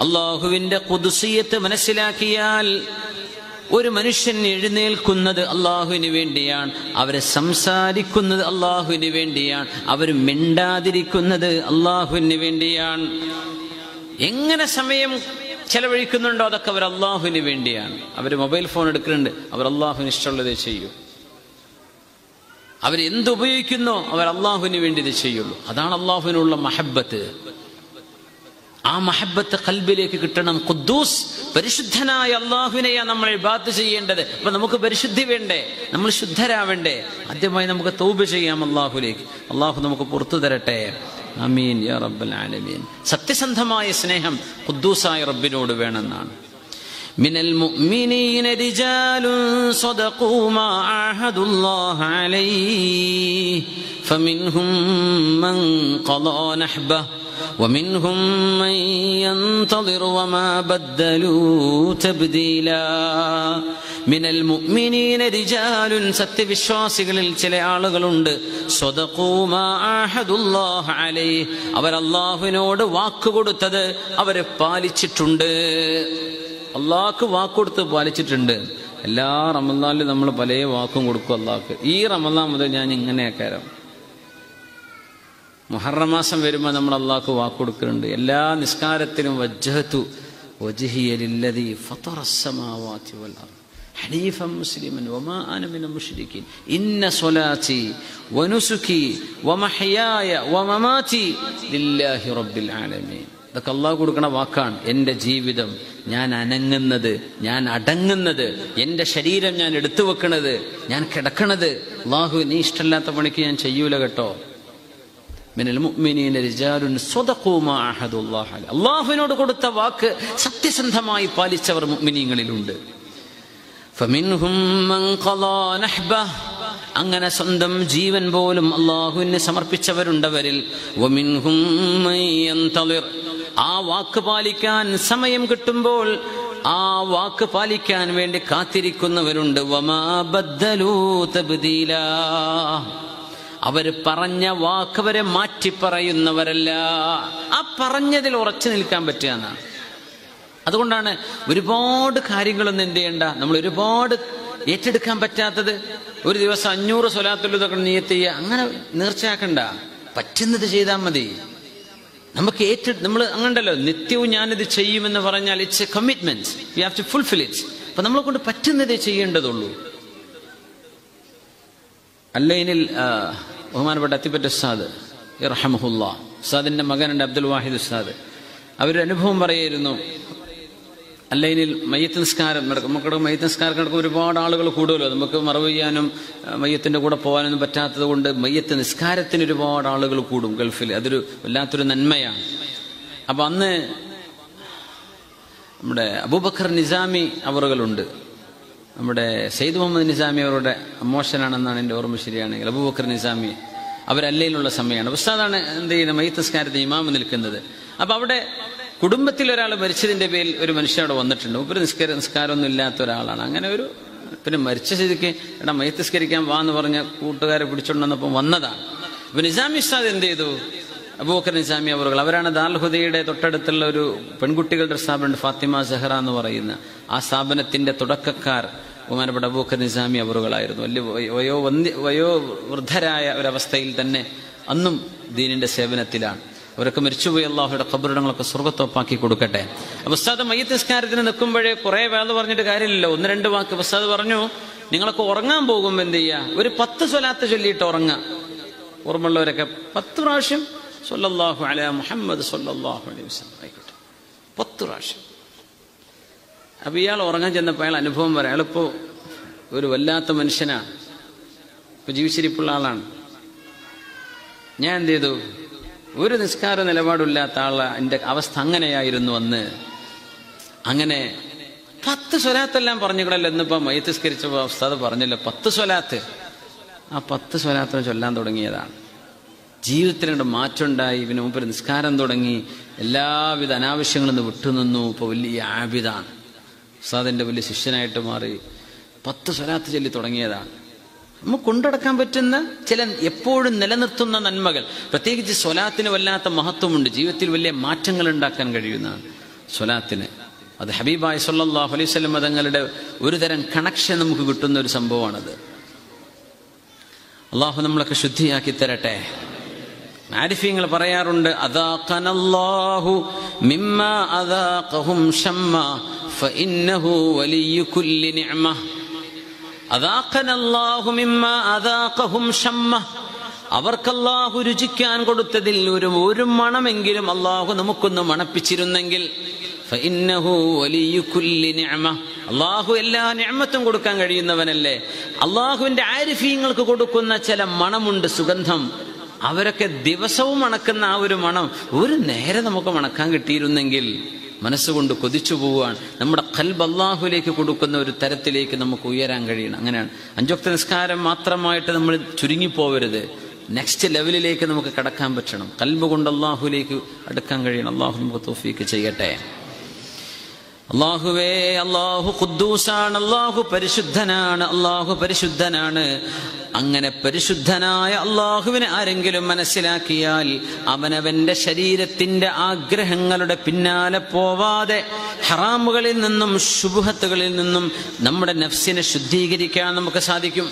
അള്ളാഹുവിന്റെ കുതുസിയത്ത് മനസ്സിലാക്കിയാൽ ഒരു മനുഷ്യൻ എഴുന്നേൽക്കുന്നത് അള്ളാഹുവിന് വേണ്ടിയാണ് അവരെ സംസാരിക്കുന്നത് അള്ളാഹുവിന് വേണ്ടിയാണ് അവർ മിണ്ടാതിരിക്കുന്നത് അള്ളാഹുവിന് വേണ്ടിയാണ് എങ്ങനെ സമയം ചെലവഴിക്കുന്നുണ്ടോ അതൊക്കെ അവർ അള്ളാഹുവിന് വേണ്ടിയാണ് അവർ മൊബൈൽ ഫോൺ എടുക്കുന്നുണ്ട് അവർ അള്ളാഹുവിന് ഇഷ്ടമുള്ളതേ ചെയ്യൂ അവർ എന്ത് ഉപയോഗിക്കുന്നോ അവർ അള്ളാഹുവിന് വേണ്ടി ഇത് ചെയ്യുള്ളൂ അതാണ് അള്ളാഹുവിനുള്ള മഹബത്ത് ആ മഹബത്ത് കൽബിലേക്ക് കിട്ടണം ഖുദ്ദൂസ് പരിശുദ്ധനായ അള്ളാഹുവിനെയാ നമ്മൾ ഇബാത്ത് ചെയ്യേണ്ടത് അപ്പൊ നമുക്ക് പരിശുദ്ധി വേണ്ടേ നമ്മൾ ശുദ്ധരാവേണ്ടേ ആദ്യമായി നമുക്ക് തൗബ ചെയ്യാം അള്ളാഹുലേക്ക് അള്ളാഹു നമുക്ക് പുറത്തു തരട്ടെ അമീൻ യാ റബ്ബൽ ആലമീൻ സത്യസന്ധമായ സ്നേഹം ഖുദ്ദൂസായ റബ്ബിനോട് വേണമെന്നാണ് من المؤمنين رجال صدقوا ما عاهدوا الله عليه فمنهم من قضى نحبه ومنهم من ينتظر وما بدلوا تبديلا من المؤمنين رجال സത്യവിശ്വാസികളിൽ ചില ആളുകളുണ്ട് സ്വതഖൂമാ ആഹദുല്ലാഹ് അലൈഹി അവർ അള്ളാഹുവിനോട് വാക്ക് കൊടുത്തത് അവർ പാലിച്ചിട്ടുണ്ട് അള്ളാഹ്ക്ക് വാക്ക് കൊടുത്ത് പാലിച്ചിട്ടുണ്ട് എല്ലാ റമദാനിലും നമ്മൾ പല വാക്കും കൊടുക്കും അള്ളാഹ്ക്ക് ഈ റമദാൻ മുതൽ ഞാൻ ഇങ്ങനെയാക്കാരം മുഹറം മാസം വരുമ്പോൾ നമ്മൾ അള്ളാഹ്ക്ക് വാക്ക് കൊടുക്കുന്നുണ്ട് എല്ലാ നിസ്കാരത്തിലും വജ്ജഹത്തു വജ്ഹിയലില്ലതി ഫത്തറസ്സമാവാതി വൽ അർദ് حنيفا مسلما وما انا من المشركين ان صلاتي ونسكي ومحياي ومماتي لله رب العالمين ഇതൊക്കെ അള്ളാഹു കൊടുക്കണ വാക്കാണ് എൻ്റെ ജീവിതം ഞാൻ അനങ്ങുന്നത് ഞാൻ അടങ്ങുന്നത് എൻ്റെ ശരീരം ഞാൻ എടുത്തു വെക്കണത് ഞാൻ കിടക്കണത് അള്ളാഹു നീ ഇഷ്ടമില്ലാത്ത പണിക്ക് ഞാൻ ചെയ്യൂല കേട്ടോ മിനൽ മുഅ്മിനീന റിജാലുൻ സ്വദഖൂ മാ അഹദുല്ലാഹി അലൈഹി. അള്ളാഹുവിനോട് കൊടുത്ത വാക്ക് സത്യസന്ധമായി പാലിച്ചവർ മുഅ്മിനീങ്ങളിലുണ്ട് ഫമിൻഹും മൻ ഖളാ നഹ്ബഹ് അങ്ങനെ സ്വന്തം ജീവൻ പോലും അള്ളാഹുവിന് സമർപ്പിച്ചവരുണ്ടവരിൽ വമിൻഹും മൻ യന്തളിർ ആ വാക്ക് പാലിക്കാൻ സമയം കിട്ടുമ്പോൾ ആ വാക്ക് പാലിക്കാൻ വേണ്ടി കാത്തിരിക്കുന്നവരുണ്ട് വമാ ബദ്ദലൂ തബ്ദീലാ അവർ പറഞ്ഞ വാക്കവരെ മാറ്റി പറയുന്നവരല്ല ആ പറഞ്ഞതിൽ ഉറച്ചു നിൽക്കാൻ പറ്റുക എന്നാണ് അതുകൊണ്ടാണ് ഒരുപാട് കാര്യങ്ങളൊന്നും എന്ത് ചെയ്യണ്ട നമ്മൾ ഒരുപാട് ഏറ്റെടുക്കാൻ പറ്റാത്തത് ഒരു ദിവസം അഞ്ഞൂറ് സ്വലാത്തുള്ളതൊക്കെ നീയത്ത് ചെയ്യുക അങ്ങനെ നേർച്ചയാക്കണ്ട പറ്റുന്നത് ചെയ്താൽ മതി നമുക്ക് ഏറ്റു നമ്മൾ അങ്ങണ്ടല്ലോ നിത്യവും ഞാനിത് ചെയ്യുമെന്ന് പറഞ്ഞാൽ it's a commitment you have to fulfil it അപ്പൊ നമ്മളെ കൊണ്ട് പറ്റുന്നതേ ചെയ്യേണ്ടതുള്ളൂ അല്ലൈനിൽ ആ, ബഹുമാനപ്പെട്ട അത്തിപ്പറ്റ ഉസ്താദ് ഇറഹമുല്ല ഉസ്താദിന്റെ മകനുണ്ട് അബ്ദുൽ വാഹിദ് ഉസ്താദ് അവരൊരു അനുഭവം പറയായിരുന്നു അല്ലൈനിൽ മയ്യത്ത് നിസ്കാരം നടക്കും നമുക്കിവിടെ മയ്യത്ത് നിസ്കാരം നടക്കും ഒരുപാട് ആളുകൾ കൂടുമല്ലോ നമുക്ക് മറവ് ചെയ്യാനും ആ, മയ്യത്തിന്റെ കൂടെ പോകാനൊന്നും പറ്റാത്തത് കൊണ്ട് മയ്യത്ത് നിസ്കാരത്തിന് ഒരുപാട് ആളുകൾ കൂടും ഗൾഫിൽ അതൊരു വല്ലാത്തൊരു നന്മയാണ് അപ്പൊ അന്ന് നമ്മുടെ അബൂബക്കർ നിസാമി അവറുകളുണ്ട് നമ്മുടെ സെയ്ദ് മുഹമ്മദ് നിസാമി അവരുടെ അമോഷനാണെന്നാണ് എൻ്റെ ഓർമ്മ ശരിയാണെങ്കിൽ അബൂബക്കർ നിസാമി അവരല്ലയിലുള്ള സമയമാണ് ഉസ്താദാണ് എന്ത് ചെയ്യുന്നത് മയ്യത്തസ്കാരത്തിന് ഇമാമ് നിൽക്കുന്നത് അപ്പൊ അവിടെ കുടുംബത്തിൽ ഒരാൾ മരിച്ചതിന്റെ പേരിൽ ഒരു മനുഷ്യൻ അവിടെ വന്നിട്ടുണ്ട് ഒരു നിസ്കാര നിസ്കാരമൊന്നും ഇല്ലാത്ത ഒരാളാണ് അങ്ങനെ ഒരു പിന്നെ മരിച്ച സ്ഥിതിക്ക് എടാ മയ്യത്തസ്കരിക്കാൻ വാ എന്ന് പറഞ്ഞ കൂട്ടുകാരെ പിടിച്ചോണ്ട് വന്നപ്പോൾ വന്നതാണ് അപ്പൊ നിസാമി ഉസ്താദ് എന്ത് ചെയ്തു അബൂബക്കർ നിസാമി അവറുകൾ അവരാണ് ദാൽഹുദയുടെ തൊട്ടടുത്തുള്ള ഒരു പെൺകുട്ടികളുടെ സ്ഥാപനം ഫാത്തിമ സെഹ്റ എന്ന് പറയുന്ന ആ സ്ഥാപനത്തിന്റെ തുടക്കക്കാർ ബഹുമാനപ്പെട്ട അബൂബക്കർ നിസാമി അവറുകളായിരുന്നു വലിയ വയ- വയോ വന്ധ്യ വയോ വൃദ്ധരായ ഒരവസ്ഥയിൽ തന്നെ അന്നും ദീനിന്റെ സേവനത്തിലാണ് അവരൊക്കെ മരിച്ചുപോയി അള്ളാഹുയുടെ കബറിടങ്ങളൊക്കെ സ്വർഗത്തൊപ്പാക്കി കൊടുക്കട്ടെ അപ്പൊ ഉസ്താദ് മയ്യത്ത് നിസ്കാരത്തിന് നിൽക്കുമ്പോഴേ കുറെ വേള പറഞ്ഞിട്ട് കാര്യമില്ലല്ലോ ഒന്ന് രണ്ട് വാക്ക് ഉസ്താദ് പറഞ്ഞു നിങ്ങളൊക്കെ ഉറങ്ങാൻ പോകും എന്ത് ചെയ്യുക ഒരു പത്ത് സ്വലാത്ത് ചൊല്ലിയിട്ട് ഉറങ്ങുക ഓർമ്മയുള്ളവരൊക്കെ പത്ത് പ്രാവശ്യം സൊല്ലാഹു അല മുഹമ്മദ് സൊല്ലാഹു അലൈഹി വസല്ലം ആയിക്കോട്ടെ പത്ത് പ്രാവശ്യം അപ്പൊ ഇയാൾ ഉറങ്ങാൻ ചെന്നപ്പോൾ അയാൾ അനുഭവം പറയാം അയാളിപ്പോ ഒരു വല്ലാത്ത മനുഷ്യനാണ് ഇപ്പൊ ജീവിച്ചിരിപ്പുള്ള ആളാണ് ഞാൻ എന്ത് ചെയ്തു ഒരു നിസ്കാര നിലപാടില്ലാത്ത ആള് എൻ്റെ അവസ്ഥ അങ്ങനെയായിരുന്നു അന്ന് അങ്ങനെ പത്ത് സ്വലാത്തെല്ലാം പറഞ്ഞുകൂടല്ലോ എന്നിപ്പോ മയത്തിസ്കരിച്ചപ്പോ അവസ്ഥ പറഞ്ഞല്ലോ പത്ത് സ്വലാത്ത് ആ പത്ത് സ്വലാത്തിനെ ചൊല്ലാൻ തുടങ്ങിയതാണ് ജീവിതത്തിനുണ്ട് മാറ്റമുണ്ടായി പിന്നെ മുമ്പ് നിസ്കാരം തുടങ്ങി എല്ലാവിധ അനാവശ്യങ്ങളിൽ നിന്ന് വിട്ടുനിന്നു ഇപ്പൊ വലിയ ആബിദാണ് ഉസ്താദിന്റെ വലിയ ശിഷ്യനായിട്ട് മാറി പത്ത് സ്വലാത്ത് ചൊല്ലി തുടങ്ങിയതാണ് നമുക്ക് കൊണ്ടുനടക്കാൻ പറ്റുന്ന ചില എപ്പോഴും നിലനിർത്തുന്ന നന്മകൾ പ്രത്യേകിച്ച് സ്വലാത്തിന് വല്ലാത്ത മഹത്വമുണ്ട് ജീവിതത്തിൽ വലിയ മാറ്റങ്ങൾ ഉണ്ടാക്കാൻ കഴിയുന്നതാണ് സ്വലാത്തിന് അത് ഹബീബായ് സല്ലാഹു അലൈഹി സ്വലം തങ്ങളുടെ ഒരു തരം കണക്ഷൻ നമുക്ക് കിട്ടുന്ന ഒരു സംഭവമാണത് അള്ളാഹു നമ്മളൊക്കെ ശുദ്ധിയാക്കി തരട്ടെ ആരിഫ്യങ്ങൾ പറയാറുണ്ട് അദാഖനല്ലാഹു മിമ്മ അദാഖഹും ഷമ്മ ഫഇന്നഹു വലിയ്യു കുല്ലി നിഅമ അദാഖനല്ലാഹു മിമ്മ അദാഖഹും ഷമ്മ അവർക്ക് അള്ളാഹു രുചിക്കാൻ കൊടുത്തതിൽ ഒരു ഒരു മണമെങ്കിലും അള്ളാഹു നമുക്കൊന്ന് മണപ്പിച്ചിരുന്നെങ്കിൽ ഫഇന്നഹു വലിയ്യു കുല്ലി നിഅമ അള്ളാഹു എല്ലാ നിഅമത്തും കൊടുക്കാൻ കഴിയുന്നവനല്ലേ അള്ളാഹുവിന്റെ ആരിഫീങ്ങൾക്ക് കൊടുക്കുന്ന ചില മണമുണ്ട് സുഗന്ധം അവരൊക്കെ ദിവസവും മണക്കുന്ന ആ ഒരു മണം ഒരു നേരെ നമുക്ക് മണക്കാൻ കിട്ടിയിരുന്നെങ്കിൽ മനസ്സുകൊണ്ട് കൊതിച്ചു പോവുകയാണ് നമ്മുടെ കൽബ് അള്ളാഹുലേക്ക് കൊടുക്കുന്ന ഒരു തരത്തിലേക്ക് നമുക്ക് ഉയരാൻ കഴിയണം അങ്ങനെയാണ് അഞ്ചൊക്ത നിസ്കാരം മാത്രമായിട്ട് നമ്മൾ ചുരുങ്ങിപ്പോവരുത് നെക്സ്റ്റ് ലെവലിലേക്ക് നമുക്ക് കടക്കാൻ പറ്റണം കൽബ് കൊണ്ട് അള്ളാഹുലേക്ക് അടുക്കാൻ കഴിയണം അള്ളാഹു നമുക്ക് തോഫീക്ക് ചെയ്യട്ടെ അള്ളാഹുവേ അള്ളാഹു ഖുദ്ദൂസാണ് അള്ളാഹു പരിശുദ്ധനാണ് അള്ളാഹു പരിശുദ്ധനാണ് അങ്ങനെ പരിശുദ്ധനായ അള്ളാഹുവിനെ ആരെങ്കിലും മനസ്സിലാക്കിയാൽ അവനവന്റെ ശരീരത്തിന്റെ ആഗ്രഹങ്ങളുടെ പിന്നാലെ പോവാതെ ഹറാമുകളിൽ നിന്നും ശുഭത്തുകളിൽ നിന്നും നമ്മുടെ നഫ്സിനെ ശുദ്ധീകരിക്കാൻ നമുക്ക് സാധിക്കും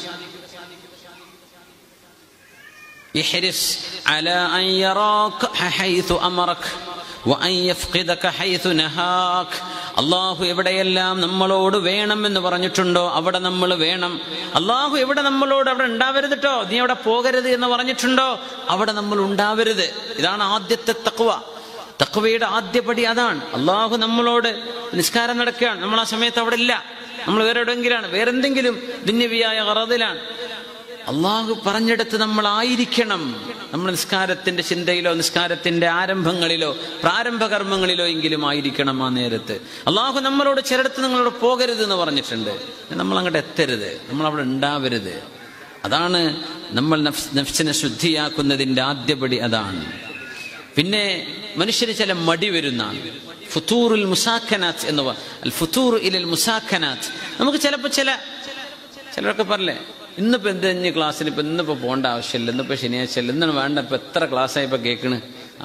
احرص على أن يراك حيث أمرك وأن يفقدك حيث نهاك അള്ളാഹു എവിടെയെല്ലാം നമ്മളോട് വേണം എന്ന് പറഞ്ഞിട്ടുണ്ടോ അവിടെ നമ്മൾ വേണം അള്ളാഹു എവിടെ നമ്മളോട് അവിടെ ഉണ്ടാവരുത് കേട്ടോ നീ അവിടെ പോകരുത് എന്ന് പറഞ്ഞിട്ടുണ്ടോ അവിടെ നമ്മൾ ഉണ്ടാവരുത് ഇതാണ് ആദ്യത്തെ തക്വ തക്വയുടെ ആദ്യപടി അതാണ് അള്ളാഹു നമ്മളോട് നിസ്കാരം നടക്കുകയാണ് നമ്മൾ ആ സമയത്ത് അവിടെ ഇല്ല നമ്മൾ വേറെ എവിടെയെങ്കിലാണ് വേറെന്തെങ്കിലും ദിന്യവിയായ കറതിലാണ് അള്ളാഹു പറഞ്ഞെടുത്ത് നമ്മൾ ആയിരിക്കണം നമ്മൾ നിസ്കാരത്തിന്റെ ചിന്തയിലോ നിസ്കാരത്തിന്റെ ആരംഭങ്ങളിലോ പ്രാരംഭ കർമ്മങ്ങളിലോ എങ്കിലും ആയിരിക്കണം ആ നേരത്ത് അള്ളാഹു നമ്മളോട് ചിലടത്ത് നിങ്ങളോട് പോകരുത് എന്ന് പറഞ്ഞിട്ടുണ്ട് നമ്മൾ അങ്ങോട്ട് എത്തരുത് നമ്മൾ അവിടെ ഉണ്ടാവരുത് അതാണ് നമ്മൾ നഫ്സിനെ ശുദ്ധിയാക്കുന്നതിന്റെ ആദ്യപടി അതാണ് പിന്നെ മനുഷ്യന് ചില മടി വരുന്നതാണ് ഫുത്തൂറുൽ മുസാഖനാത്ത് എന്ന് അൽ ഫുത്തൂർ ഇലൽ മുസാഖനാത്ത് നമുക്ക് ചിലപ്പോൾ ചില ചിലരൊക്കെ പറയല്ലേ ഇന്നിപ്പോ എന്ത് ഇനി ക്ലാസ്സിന് ഇപ്പൊ ഇന്നിപ്പോ പോകേണ്ട ആവശ്യമില്ല ഇന്നിപ്പോ ശനിയാഴ്ച അല്ല ഇന്നാണ് വേണ്ട ഇപ്പൊ എത്ര ക്ലാസ്സായി ഇപ്പൊ കേൾക്കണ് ആ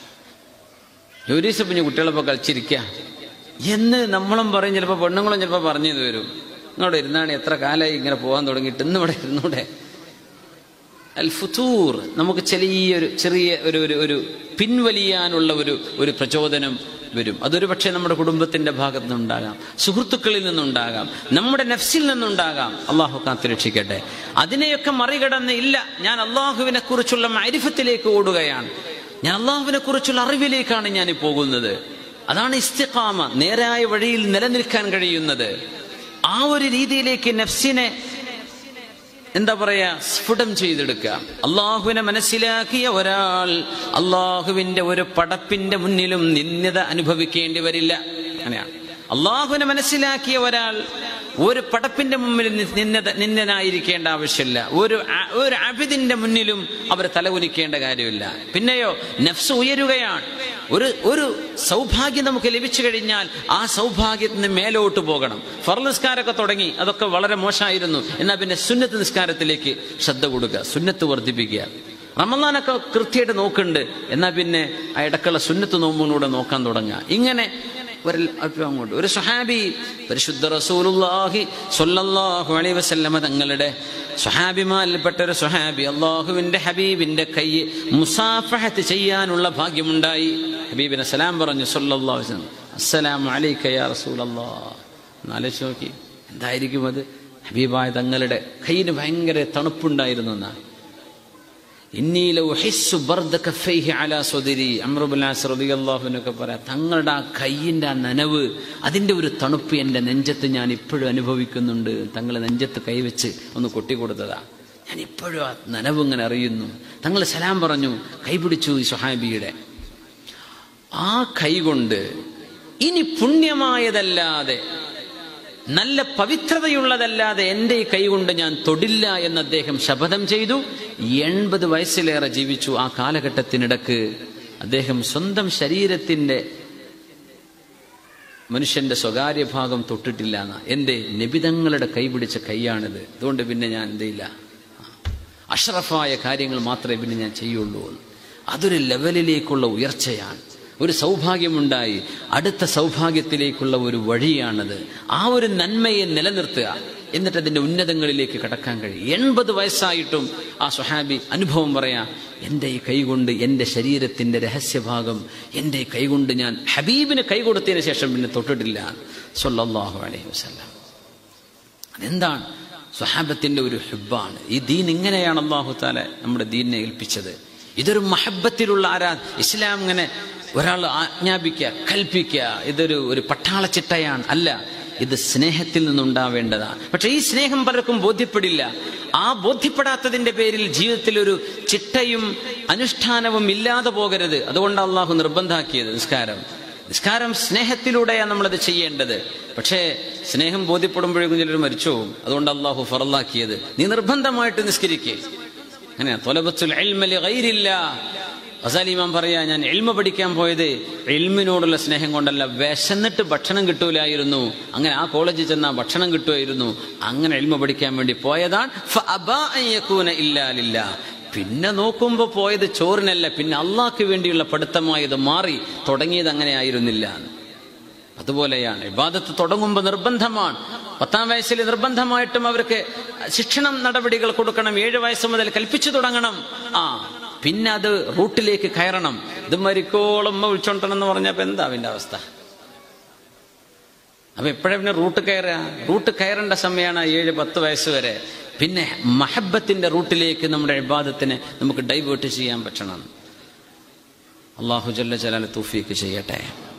ഒരു ദിവസം പിന്നെ കുട്ടികളിപ്പോ കളിച്ചിരിക്ക എന്ന് നമ്മളും പറയും ചിലപ്പോ പെണ്ണുങ്ങളും ചിലപ്പോ പറഞ്ഞു വരും ഇങ്ങോട്ട് ഇരുന്നാണ് എത്ര കാലമായി ഇങ്ങനെ പോകാൻ തുടങ്ങിയിട്ട് ഇന്ന് ഇവിടെ ഇരുന്നൂടെ അൽ ഫുത്തൂർ നമുക്ക് ചെറിയൊരു ചെറിയ ഒരു ഒരു ഒരു പിൻവലിയാനുള്ള ഒരു ഒരു പ്രചോദനം വരും അതൊരു പക്ഷേ നമ്മുടെ കുടുംബത്തിന്റെ ഭാഗത്തു നിന്നുണ്ടാകാം സുഹൃത്തുക്കളിൽ നിന്നുണ്ടാകാം നമ്മുടെ നഫ്സിൽ നിന്നുണ്ടാകാം അള്ളാഹു കാത്തുരക്ഷിക്കട്ടെ അതിനെയൊക്കെ മറികടന്ന് ഇല്ല ഞാൻ അള്ളാഹുവിനെ കുറിച്ചുള്ള മരിഫത്തിലേക്ക് ഓടുകയാണ് ഞാൻ അള്ളാഹുവിനെ കുറിച്ചുള്ള അറിവിലേക്കാണ് ഞാൻ പോകുന്നത് അതാണ് ഇസ്തിഖാമ നേരായ വഴിയിൽ നിലനിൽക്കാൻ കഴിയുന്നത് ആ ഒരു രീതിയിലേക്ക് നഫ്സിനെ എന്താ പറയാ സ്ഫുടം ചെയ്തെടുക്കുക അള്ളാഹുവിനെ മനസ്സിലാക്കിയ ഒരാൾ അള്ളാഹുവിന്റെ ഒരു പടപ്പിന്റെ മുന്നിലും നിന്ദത അനുഭവിക്കേണ്ടി വരില്ല അങ്ങനെയാണ് അള്ളാഹുവിനെ മനസ്സിലാക്കിയ ഒരാൾ ഒരു പടപ്പിന്റെ മുമ്പിൽ നിന്നത നിന്നനായിരിക്കേണ്ട ആവശ്യമില്ല ഒരു ഒരു അബിദിന്റെ മുന്നിലും അവർ തലകുനിക്കേണ്ട കാര്യമില്ല പിന്നെയോ നഫ്സ് ഉയരുകയാണ് ഒരു ഒരു സൗഭാഗ്യം നമുക്ക് ലഭിച്ചു കഴിഞ്ഞാൽ ആ സൗഭാഗ്യത്തിന് മേലോട്ട് പോകണം ഫർനിസ്കാരമൊക്കെ തുടങ്ങി അതൊക്കെ വളരെ മോശമായിരുന്നു എന്നാൽ പിന്നെ സുന്നത്ത് നിസ്കാരത്തിലേക്ക് ശ്രദ്ധ കൊടുക്കുക സുന്നത്ത് വർദ്ധിപ്പിക്കുക റമദാനൊക്കെ കൃത്യമായിട്ട് നോക്കുന്നുണ്ട് എന്നാൽ പിന്നെ ആ ഇടക്കുള്ള സുന്നത്ത് നോമ്പിലൂടെ നോക്കാൻ തുടങ്ങുക ഇങ്ങനെ ഒരു അങ്ങോട്ട് ഒരു സുഹാബി പരിശുദ്ധ റസൂലുള്ളാഹി സ്വല്ലല്ലാഹു അലൈഹി വസല്ലമ തങ്ങളുടെ സുഹാബിമാരിൽപ്പെട്ട ഒരു സുഹാബി അള്ളാഹുവിന്റെ ഹബീബിന്റെ കൈ മുസാഫഹത്ത് ചെയ്യാനുള്ള ഭാഗ്യമുണ്ടായി ഹബീബിനെ സലാം പറഞ്ഞു സല്ലല്ലാഹു അലൈഹി വസല്ലം അസ്സലാമു അലൈക യാ റസൂലല്ലാഹ് എന്നാലോചിച്ച് നോക്കി എന്തായിരിക്കും അത് ഹബീബായ തങ്ങളുടെ കയ്യിന് ഭയങ്കര തണുപ്പുണ്ടായിരുന്നു എന്നാ എന്നൊക്കെ പറയാം തങ്ങളുടെ ആ കയ്യിന്റെ ആ നനവ് അതിന്റെ ഒരു തണുപ്പ് എന്റെ നെഞ്ചത്ത് ഞാൻ ഇപ്പോഴും അനുഭവിക്കുന്നുണ്ട് തങ്ങൾ നെഞ്ചത്ത് കൈവച്ച് ഒന്ന് കൊട്ടിക്കൊടുത്തതാ ഞാൻ ഇപ്പോഴും ആ നനവ് ഇങ്ങനെ അറിയുന്നു തങ്ങൾ സലാം പറഞ്ഞു കൈപിടിച്ചു ഈ സുഹാബിയുടെ ആ കൈ കൊണ്ട് ഇനി പുണ്യമായതല്ലാതെ നല്ല പവിത്രതയുള്ളതല്ലാതെ എൻ്റെ ഈ കൈകൊണ്ട് ഞാൻ തൊടില്ല എന്ന് അദ്ദേഹം ശപഥം ചെയ്തു എൺപത് വയസ്സിലേറെ ജീവിച്ചു ആ കാലഘട്ടത്തിനിടക്ക് അദ്ദേഹം സ്വന്തം ശരീരത്തിന്റെ മനുഷ്യന്റെ സ്വകാര്യ ഭാഗം തൊട്ടിട്ടില്ല എന്ന എൻ്റെ നിബിതങ്ങളുടെ കൈപിടിച്ച കൈയാണിത് അതുകൊണ്ട് പിന്നെ ഞാൻ എന്തില്ല അഷ്റഫായ കാര്യങ്ങൾ മാത്രമേ പിന്നെ ഞാൻ ചെയ്യുള്ളൂ അതൊരു ലെവലിലേക്കുള്ള ഉയർച്ചയാണ് ഒരു സൗഭാഗ്യമുണ്ടായി അടുത്ത സൗഭാഗ്യത്തിലേക്കുള്ള ഒരു വഴിയാണത് ആ ഒരു നന്മയെ നിലനിർത്തുക എന്നിട്ട് അതിന്റെ ഉന്നതങ്ങളിലേക്ക് കടക്കാൻ കഴിയും എൺപത് വയസ്സായിട്ടും ആ സുഹാബി അനുഭവം പറയാ എൻ്റെ ഈ കൈകൊണ്ട് എൻ്റെ ശരീരത്തിന്റെ രഹസ്യഭാഗം എൻ്റെ ഈ കൈകൊണ്ട് ഞാൻ ഹബീബിന് കൈ കൊടുത്തതിന് ശേഷം പിന്നെ തൊട്ടിട്ടില്ല സല്ലല്ലാഹു അലൈഹി വസല്ലം അതെന്താണ് സ്വഹാബത്തിന്റെ ഒരു ഹുബാണ് ഈ ദീൻ ഇങ്ങനെയാണ് അള്ളാഹു താല നമ്മുടെ ദീനിനെ ഏൽപ്പിച്ചത് ഇതൊരു മഹബത്തിലുള്ള ആരാ ഇസ്ലാം ഇങ്ങനെ ഒരാൾ ആജ്ഞാപിക്കുക കൽപ്പിക്കുക ഇതൊരു ഒരു പട്ടാള ചിട്ടയാണ് അല്ല ഇത് സ്നേഹത്തിൽ നിന്നുണ്ടാവേണ്ടതാണ് പക്ഷെ ഈ സ്നേഹം പലർക്കും ബോധ്യപ്പെടില്ല ആ ബോധ്യപ്പെടാത്തതിന്റെ പേരിൽ ജീവിതത്തിൽ ഒരു ചിട്ടയും അനുഷ്ഠാനവും ഇല്ലാതെ പോകരുത് അതുകൊണ്ട് അള്ളാഹു നിർബന്ധാക്കിയത് നിസ്കാരം നിസ്കാരം സ്നേഹത്തിലൂടെയാണ് നമ്മളത് ചെയ്യേണ്ടത് പക്ഷേ സ്നേഹം ബോധ്യപ്പെടുമ്പോഴേക്കും ചിലർ മരിച്ചു പോകും അതുകൊണ്ട് അള്ളാഹു ഫറലാക്കിയത് നീ നിർബന്ധമായിട്ട് നിസ്കരിക്കുക അങ്ങനെ തൊലബത്തുൽ ഇൽമലി ഗൈരില്ല അസാലിമാൻ പറയാ ഞാൻ എൽമ പഠിക്കാൻ പോയത് എൽമിനോടുള്ള സ്നേഹം കൊണ്ടല്ല വിശന്നിട്ട് ഭക്ഷണം കിട്ടൂലായിരുന്നു അങ്ങനെ ആ കോളേജിൽ ചെന്നാൽ ഭക്ഷണം കിട്ടുമായിരുന്നു അങ്ങനെ എൽമ പഠിക്കാൻ വേണ്ടി പോയതാണ് ഫഅബാ അൻ യകൂന ഇല്ലാ ലില്ലാ. പിന്നെ നോക്കുമ്പോ പോയത് ചോറിനല്ല പിന്നെ അള്ളാഹ്ക്ക് വേണ്ടിയുള്ള പഠിത്തമായത് മാറി തുടങ്ങിയത് അങ്ങനെ ആയിരുന്നില്ല അതുപോലെയാണ് ഇബാദത്ത് തുടങ്ങുമ്പോൾ നിർബന്ധമാണ് പത്താം വയസ്സിൽ നിർബന്ധമായിട്ടും അവർക്ക് ശിക്ഷണം നടപടികൾ കൊടുക്കണം ഏഴ് വയസ്സ് മുതൽ കൽപ്പിച്ചു തുടങ്ങണം ആ പിന്നെ അത് റൂട്ടിലേക്ക് കയറണം ഇത് മരിക്കോളം വിളിച്ചോണ്ടണം എന്ന് പറഞ്ഞപ്പോ എന്താ അതിന്റെ അവസ്ഥ അപ്പൊ എപ്പോഴാ പിന്നെ റൂട്ട് കയറുക റൂട്ട് കയറേണ്ട സമയമാണ് ഏഴ് പത്ത് വയസ്സ് വരെ പിന്നെ മഹബത്തിന്റെ റൂട്ടിലേക്ക് നമ്മുടെ ഇബാദത്തിനെ നമുക്ക് ഡൈവേർട്ട് ചെയ്യാൻ പറ്റണം അള്ളാഹു ജല്ല ജലാൽ തൂഫീക്ക് ചെയ്യട്ടെ